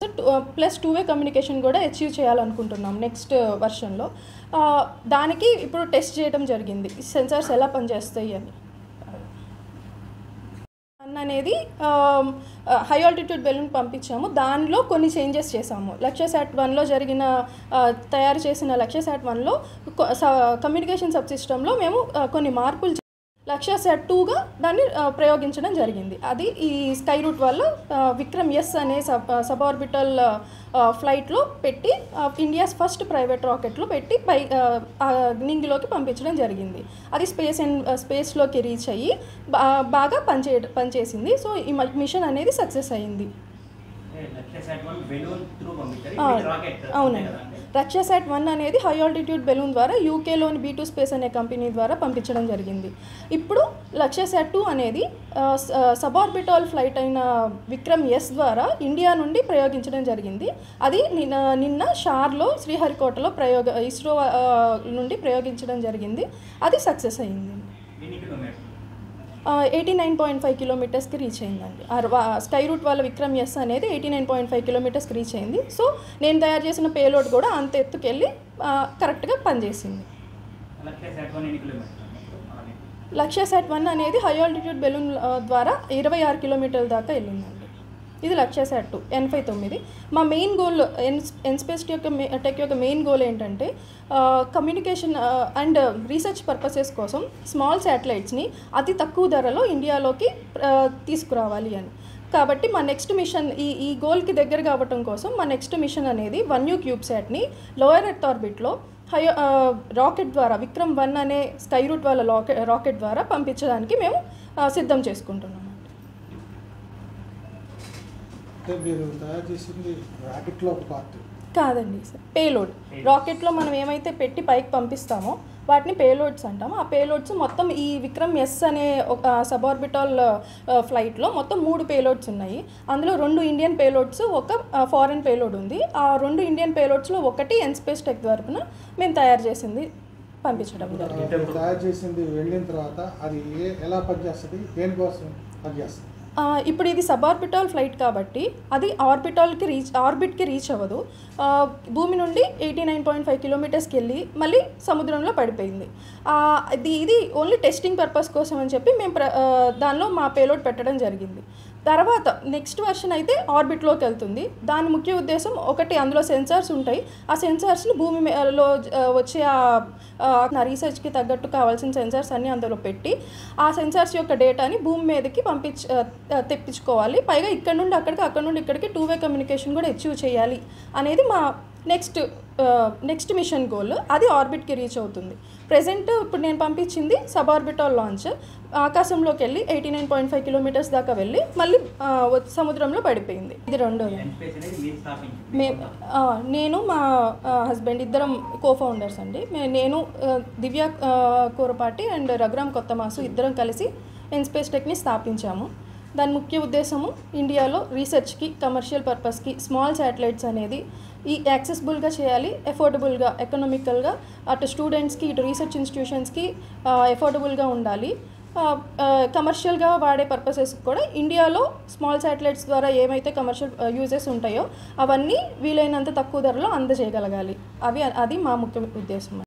plus two way communication కూడా achieve చేయాలనుకుంటున్నాం next వర్షన్లో దానికి ఇప్పుడు టెస్ట్ చేయడం జరిగింది సెన్సార్స్ ఎలా పనిచేస్తాయి అని వన్ అనేది హై ఆల్టిట్యూడ్ బెలూన్ పంపించాము దానిలో కొన్ని చేంజెస్ చేసాము లక్ష్య శాట్ వన్లో జరిగిన ఆ, తయారు చేసిన లక్ష్య శాట్ వన్లో కమ్యూనికేషన్ సబ్ సిస్టంలో మేము ఆ, కొన్ని మార్పులు చే- లక్ష్య శాట్ టూగా దాన్ని ఆ, ప్రయోగించడం జరిగింది అది ఈ స్కై రూట్ వల్ల ఆ, విక్రమ్ ఎస్ అనే సబ్ సబ్ ఆర్బిటల్ ఫ్లైట్లో పెట్టి ఆ, ఇండియాస్ ఫస్ట్ ప్రైవేట్ రాకెట్లో పెట్టి పై ఆ, ఆ, నింగిలోకి పంపించడం జరిగింది అది స్పేస్ అండ్ స్పేస్లోకి రీచ్ అయ్యి బా- బాగా పనిచే పనిచేసింది సో ఈ మ- మిషన్ అనేది సక్సెస్ అయింది ఆ, అవునండి రక్షాసాట్ వన్ అనేది హై ఆల్టిట్యూడ్ బెలూన్ ద్వారా యూకేలోని బీ టూ స్పేస్ అనే కంపెనీ ద్వారా పంపించడం జరిగింది ఇప్పుడు లక్ష్యసాట్ టూ అనేది సబార్బిటాల్ ఫ్లైట్ అయిన విక్రమ్ ఎస్ ద్వారా ఇండియా నుండి ప్రయోగించడం జరిగింది అది నిన్న నిన్న షార్లో శ్రీహరికోటలో ప్రయోగ ఇస్రో ఆ, నుండి ప్రయోగించడం జరిగింది అది సక్సెస్ అయింది ఎయిటీ నైన్ పాయింట్ ఫైవ్ కిలోమీటర్స్కి రీచ్ అయిందండి ఆ వ- స్కై రూట్ వాళ్ళ విక్రమ్ ఎస్ అనేది ఎయిటీ నైన్ పాయింట్ ఫైవ్ కిలోమీటర్స్కి రీచ్ అయింది సో నేను తయారు చేసిన పేలోడ్ కూడా అంత ఎత్తుకెళ్ళి ఆ, కరెక్ట్గా పనిచేసింది లక్ష్య సెట్ వన్ అనేది హై ఆల్టిట్యూడ్ బెలూన్ ఆ, ద్వారా ఇరవై ఆరు కిలోమీటర్ల దాకా వెళ్ళిందండి ఇది లక్ష్య సెట్ టూ ఎనభై తొమ్మిది మా మెయిన్ గోల్ ఎన్ ఎన్స్పేస్ యొక్క మే- టెక్ యొక్క మెయిన్ గోల్ ఏంటంటే కమ్యూనికేషన్ అండ్ రీసెర్చ్ పర్పసెస్ కోసం స్మాల్ శాటిలైట్స్ని అతి తక్కువ ధరలో ఇండియాలోకి ఆ, తీసుకురావాలి అని కాబట్టి మా నెక్స్ట్ మిషన్ ఈ ఈ గోల్కి దగ్గర కావటం కోసం మా నెక్స్ట్ మిషన్ అనేది వన్ యూ క్యూబ్ శాట్ని లోయర్ ఎర్త్ ఆర్బిట్లో హై ఆ, రాకెట్ ద్వారా విక్రమ్ వన్ అనే స్కై రూట్ వాళ్ళ రాకెట్ రాకెట్ ద్వారా పంపించడానికి మేము ఆ, సిద్ధం చేసుకుంటున్నాం అంటే మీరు తయారు చేసింది రాకెట్లో ఒక పార్ట్ కాదండి సార్ పేలోడ్ రాకెట్లో మనం ఏమైతే పెట్టి పైకి పంపిస్తామో వాటిని పేలోడ్స్ అంటాము ఆ పేలోడ్స్ మొత్తం ఈ విక్రమ్ ఎస్ అనే ఒక సబార్బిటాల్ ఫ్లైట్లో మొత్తం మూడు పేలోడ్స్ ఉన్నాయి అందులో రెండు ఇండియన్ పేలోడ్స్ ఒక ఫారెన్ పేలోడ్ ఉంది ఆ రెండు ఇండియన్ పేలోడ్స్లో ఒకటి ఎన్స్పేస్ టెక్ తరపున మేము తయారు చేసింది పంపించడం జరిగింది మీరు తయారు చేసింది వెళ్ళిన తర్వాత అది ఏ ఎలా పనిచేస్తుంది దేనికోసం పనిచేస్తుంది ఆ, ఇప్పుడు ఇది సబార్బిటాల్ ఫ్లైట్ కాబట్టి అది ఆర్బిటాల్కి రీచ్ ఆర్బిట్కి రీచ్ అవ్వదు ఆ, భూమి నుండి ఎయిటీ నైన్ పాయింట్ ఫైవ్ కిలోమీటర్స్కి వెళ్ళి మళ్ళీ సముద్రంలో పడిపోయింది ఆ, ఇది ఇది ఓన్లీ టెస్టింగ్ పర్పస్ కోసం అని చెప్పి మేము ప్ర ఆ, దానిలో మా పేలోడ్ పెట్టడం జరిగింది తర్వాత నెక్స్ట్ వర్షన్ అయితే ఆర్బిట్లోకి వెళ్తుంది దాని ముఖ్య ఉద్దేశం ఒకటి అందులో సెన్సార్స్ ఉంటాయి ఆ సెన్సార్స్ని భూమి మే- లో ఆ, వచ్చే ఆ ఆ, నా రీసెర్చ్కి తగ్గట్టు కావాల్సిన సెన్సార్స్ అన్నీ అందులో పెట్టి ఆ సెన్సార్స్ యొక్క డేటాని భూమి మీదకి పంపించ ఆ, ఆ, తెప్పించుకోవాలి పైగా ఇక్కడ నుండి అక్కడికి అక్కడ నుండి ఇక్కడికి టూ వే కమ్యూనికేషన్ కూడా అచీవ్ చేయాలి అనేది మా నెక్స్ట్ నెక్స్ట్ మిషన్ గోల్ అది ఆర్బిట్కి రీచ్ అవుతుంది ప్రజెంట్ ఇప్పుడు నేను పంపించింది సబార్బిటాల్ లాంచ్ ఆకాశంలోకి వెళ్ళి eighty nine point five kilometres దాకా వెళ్ళి మళ్ళీ ఆ, వ- సముద్రంలో పడిపోయింది ఇది రెండోది మే ఆ, నేను మా హస్బెండ్ ఇద్దరం కో ఫౌండర్స్ అండి మే- నేను ఆ, దివ్య ఆ, కూరపాటి అండ్ రఘురామ్ కొత్తమాసు ఇద్దరం కలిసి ఎన్స్పేస్ టెక్ని స్థాపించాము దాని ముఖ్య ఉద్దేశము ఇండియాలో రీసెర్చ్కి కమర్షియల్ పర్పస్కి స్మాల్ శాటిలైట్స్ అనేది ఈ యాక్సెసిబుల్గా చేయాలి ఎఫోర్డబుల్గా ఎకనామికల్గా అటు స్టూడెంట్స్కి ఇటు రీసెర్చ్ ఇన్స్టిట్యూషన్స్కి ఎఫోర్డబుల్గా ఉండాలి కమర్షియల్గా వాడే పర్పసెస్ కూడా ఇండియాలో స్మాల్ శాటిలైట్స్ ద్వారా ఏమైతే కమర్షియల్ యూజెస్ ఉంటాయో అవన్నీ వీలైనంత తక్కువ ధరలో అందజేయగలగాలి అవి అది మా ముఖ్య ఉద్దేశం